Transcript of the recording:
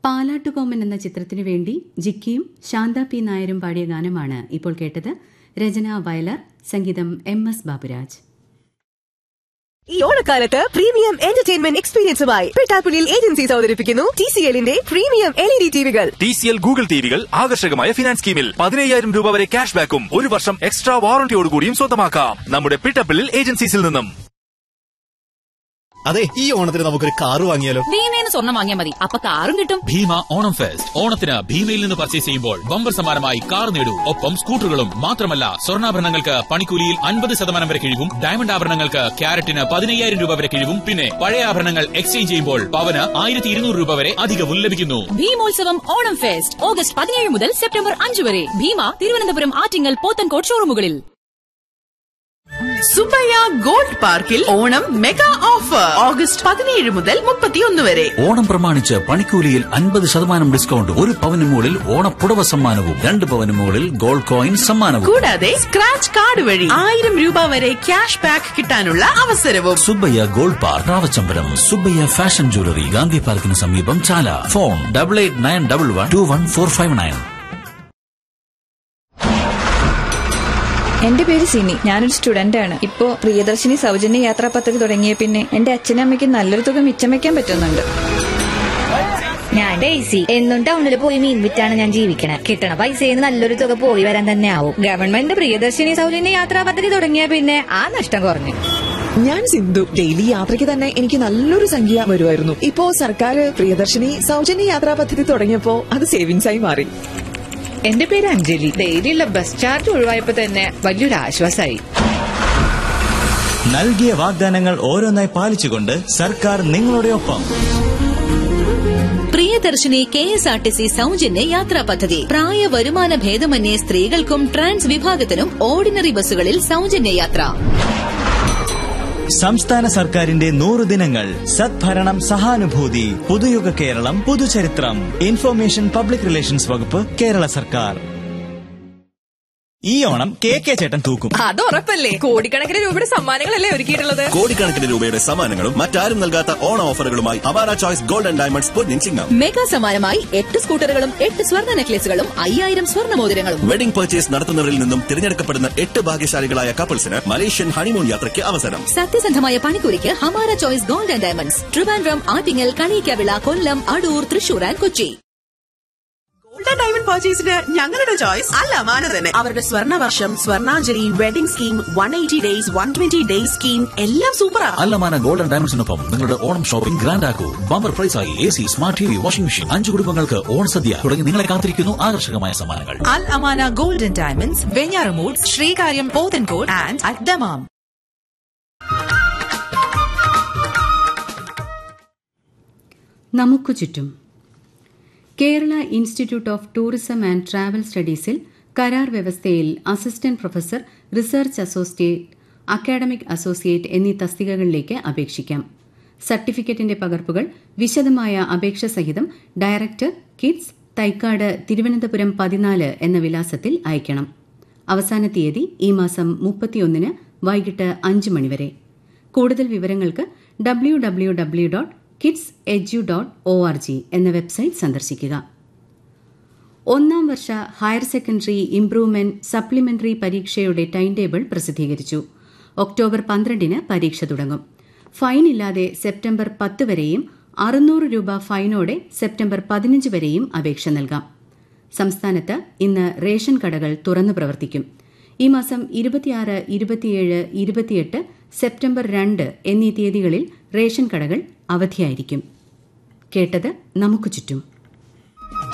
പാലാട്ടുകോമൻ എന്ന ചിത്രത്തിനു വേണ്ടി ജിക്കിയും ശാന്ത പി നായരും പാടിയ ഗാനമാണ് ഇപ്പോൾ കേട്ടത് രചന വയലർ സംഗീതം എം എസ് ബാബുരാജ് ഈ ഓണക്കാലത്ത് പ്രീമിയം എന്റർടൈൻമെന്റ് എക്സ്പീരിയൻസുമായി പിട്ടാപ്പുലിൽ ഏജൻസീസ് അവതരിപ്പിക്കുന്നു ടി സി എല്ലിന്റെ പ്രീമിയം എൽ ഇ ഡി ടിവികൾ ടി സി എൽ ഗൂഗിൾ ടിവികൾ ആകർഷകമായ ഫിനാൻസ് സ്കീമിൽ പതിനയ്യായിരം രൂപ വരെ ക്യാഷ് ബാക്കും ഒരു വർഷം എക്സ്ട്രാ വാറന്റിയോടുകൂടിയും സ്വന്തമാക്കാം നമ്മുടെ പിട്ടപ്പിളിൽ ഏജൻസീസിൽ നിന്നും അതെ ഈ ഓണത്തിന് നമുക്കൊരു കാറ് വാങ്ങിയാലോ ഭീമേന്ന് സ്വർണം വാങ്ങിയാൽ മതി അപ്പൊ കാറും കിട്ടും ഭീമ ഓണം ഫെസ്റ്റ് ഓണത്തിന് ഭീമയിൽ നിന്ന് പർച്ചേസ് ചെയ്യുമ്പോൾ ബമ്പർ സമ്മാനമായി കാർ നേടൂ ഒപ്പം സ്കൂട്ടറുകളും മാത്രമല്ല സ്വർണ്ണാഭരണങ്ങൾക്ക് പണിക്കൂലിയിൽ അൻപത് ശതമാനം വരെ കിഴിവും ഡയമണ്ട് ആഭരണങ്ങൾക്ക് ക്യാരറ്റിന് പതിനയ്യായിരം രൂപ വരെ കിഴിവും പിന്നെ പഴയ ആഭരണങ്ങൾ എക്സ്ചേഞ്ച് ചെയ്യുമ്പോൾ പവന് ആയിരത്തി ഇരുന്നൂറ് രൂപ വരെ അധികവും ലഭിക്കുന്നു ഭീമോത്സവം ഓണം ഫെസ്റ്റ് ഓഗസ്റ്റ് പതിനേഴ് മുതൽ സെപ്റ്റംബർ അഞ്ച് വരെ ഭീമ തിരുവനന്തപുരം ആറ്റിങ്ങൽ പോത്തൻകോട് ഷോറൂമുകളിൽ സുബയ്യ ഗോൾഡ് പാർക്കിൽ ഓണം മെഗാ ഓഫർ ഓഗസ്റ്റ് പതിനേഴ് മുതൽ മുപ്പത്തിയൊന്ന് വരെ ഓണം പ്രമാണിച്ച് പണിക്കൂലിയിൽ അൻപത് ശതമാനം ഡിസ്കൗണ്ട് ഒരു പവന് മുകളിൽ ഓണപ്പുടവ സമ്മാനവും രണ്ട് പവന് മുകളിൽ ഗോൾഡ് കോയിൻ സമ്മാനവും കൂടാതെ സ്ക്രാച്ച് കാർഡ് വഴി ആയിരം രൂപ വരെ ക്യാഷ് ബാക്ക് കിട്ടാനുള്ള അവസരവും സുബ്ബയ്യ ഗോൾഡ് പാർക്ക് രാവച്ചമ്പലം സുബ്ബയ്യ ഫാഷൻ ജ്വല്ലറി ഗാന്ധി പാർക്കിന് സമീപം Chala phone double eight nine double one two one four five nine എന്റെ പേര് സിനി ഞാനൊരു സ്റ്റുഡന്റ് ആണ് ഇപ്പോ പ്രിയദർശിനി സൗജന്യ യാത്രാ പദ്ധതി തുടങ്ങിയ പിന്നെ എന്റെ അച്ഛനും അമ്മയ്ക്ക് നല്ലൊരു തുക മിച്ചം വെക്കാൻ പറ്റുന്നുണ്ട് ഞാൻ ഡേസി എന്നും ടൗണിൽ പോയി മീൻ വിറ്റാണ് ഞാൻ ജീവിക്കണേ കിട്ടണ പൈസയിൽ നല്ലൊരു തുക പോയി വരാൻ തന്നെ ആവും ഗവൺമെന്റ് പ്രിയദർശിനി സൗജന്യ യാത്രാ പദ്ധതി തുടങ്ങിയ പിന്നെ ആ നഷ്ടം കുറഞ്ഞു ഞാൻ സിന്ധു ഡെയിലി യാത്രയ്ക്ക് തന്നെ എനിക്ക് നല്ലൊരു സംഖ്യ വരുമായിരുന്നു ഇപ്പോ സർക്കാർ പ്രിയദർശിനി സൗജന്യ യാത്രാ പദ്ധതി തുടങ്ങിയപ്പോ അത് സേവിങ്സ് ആയി മാറി എന്റെ പേര് അഞ്ജലി ഡെയിലിയുള്ള ബസ് ചാർജ് ഒഴിവായപ്പോ തന്നെ വലിയൊരു ആശ്വാസമായി നൽകിയ വാഗ്ദാനങ്ങൾ ഓരോന്നായി പാലിച്ചുകൊണ്ട് സർക്കാർ നിങ്ങളുടെ ഒപ്പം Priyadarshini K S R T C സൗജന്യ യാത്രാ പദ്ധതി പ്രായ വരുമാന ഭേദമന്യേ സ്ത്രീകൾക്കും ട്രാൻസ് വിഭാഗത്തിനും ഓർഡിനറി ബസ്സുകളിൽ സൗജന്യ യാത്ര സംസ്ഥാന സർക്കാരിന്റെ നൂറ് ദിനങ്ങൾ സദ്ഭരണം സഹാനുഭൂതി പുതുയുഗ കേരളം പുതുചരിത്രം ഇൻഫർമേഷൻ പബ്ലിക് റിലേഷൻസ് വകുപ്പ് കേരള സർക്കാർ ഈ ഓണം കെ കെ ചേട്ടൻ തൂക്കും അത് ഉറപ്പല്ലേ കോടിക്കണക്കിന് രൂപയുടെ സമ്മാനങ്ങളല്ലേ ഒരുക്കിയിട്ടുള്ളത് കോടിക്കണക്കിന് രൂപയുടെ സമ്മാനങ്ങളും മറ്റാരും നൽകാത്ത ഓണ ഓഫറുകളുമായി അവാര ചോയ്സ് ഗോൾഡ് ആൻഡ് ഡയമണ്ട്സ് പൊന്നിൻ ചിങ്ങം മെഗാ സമ്മാനമായി എട്ട് സ്കൂട്ടറുകളും എട്ട് സ്വർണ്ണ നെക്ലേസുകളും അയ്യായിരം സ്വർണ്ണ മോതിരങ്ങളും വെഡിംഗ് പർച്ചേസ് നടത്തുന്നവരിൽ നിന്നും തിരഞ്ഞെടുക്കപ്പെടുന്ന എട്ട് ഭാഗ്യശാലികളായ കപ്പിൾസിന് മലേഷ്യൻ ഹണിമൂൺ യാത്രയ്ക്ക് അവസരം സത്യസന്ധമായ പണിക്കൂലിക്ക് ഹമാര choice gold and diamonds Trivandrum Attingal Kaniyikkavila Kollam Adoor Thrissur and Kochi golden diamond പർച്ചേസിന് ഞങ്ങളുടെ ചോയ്സ് അല്ല മാന തന്നെ അവരുടെ സ്വർണ്ണ വർഷം Swarnanjali wedding scheme one eighty days one twenty days scheme എല്ലാം സൂപ്പറാ അല്ലമാന ഗോൾഡൻ ഡയമണ്ട്സിനൊപ്പം നിങ്ങളുടെ ഓണം ഷോപ്പിംഗ് ഗ്രാൻഡ് ആക്കൂ ബമ്പർ പ്രൈസായി A C smart T V washing machine അഞ്ചു കുടുംബങ്ങൾക്ക് ഓണസദ്യ തുടങ്ങി നിങ്ങളെ കാത്തിരിക്കുന്നു ആകർഷകമായ സമ്മാനങ്ങൾ Al Amana golden diamonds Venjaramoodu Sreekaryam Pothencode and അഡ്ഡമാം നമുക്കു ചുറ്റും Kerala institute of tourism and travel സ്റ്റഡീസിൽ കരാർ വ്യവസ്ഥയിൽ assistant professor research associate academic associate എന്നീ തസ്തികകളിലേക്ക് അപേക്ഷിക്കാം സർട്ടിഫിക്കറ്റിന്റെ പകർപ്പുകൾ വിശദമായ അപേക്ഷ സഹിതം ഡയറക്ടർ കിഡ്സ് തൈക്കാട് തിരുവനന്തപുരം പതിനാല് എന്ന വിലാസത്തിൽ അയക്കണം അവസാന തീയതി ഈ മാസം മുപ്പത്തിയൊന്നിന് വൈകിട്ട് അഞ്ച് മണിവരെ കൂടുതൽ വിവരങ്ങൾക്ക് W W W dot kids edu dot O R G എന്ന വെബ്സൈറ്റ് സന്ദർശിക്കുക ഒന്നാം വർഷ ഹയർ സെക്കൻഡറി ഇംപ്രൂവ്മെന്റ് സപ്ലിമെന്ററി പരീക്ഷയുടെ ടൈം ടേബിൾ പ്രസിദ്ധീകരിച്ചു ഒക്ടോബർ പന്ത്രണ്ടിന് പരീക്ഷ തുടങ്ങും ഫൈൻ ഇല്ലാതെ സെപ്റ്റംബർ പത്ത് വരെയും അറുന്നൂറ് രൂപ ഫൈനോടെ സെപ്റ്റംബർ പതിനഞ്ച് വരെയും അപേക്ഷ നൽകാം സംസ്ഥാനത്ത് ഇന്ന് റേഷൻ കടകൾ തുറന്നു പ്രവർത്തിക്കും ഈ മാസം ഇരുപത്തിയാറ് ഇരുപത്തിയേഴ് ഇരുപത്തിയെട്ട് സെപ്റ്റംബർ രണ്ട് എന്നീ തീയതികളിൽ റേഷൻ കടകൾ അവധിയായിരിക്കും കേട്ടത് നമുക്ക് ചുറ്റും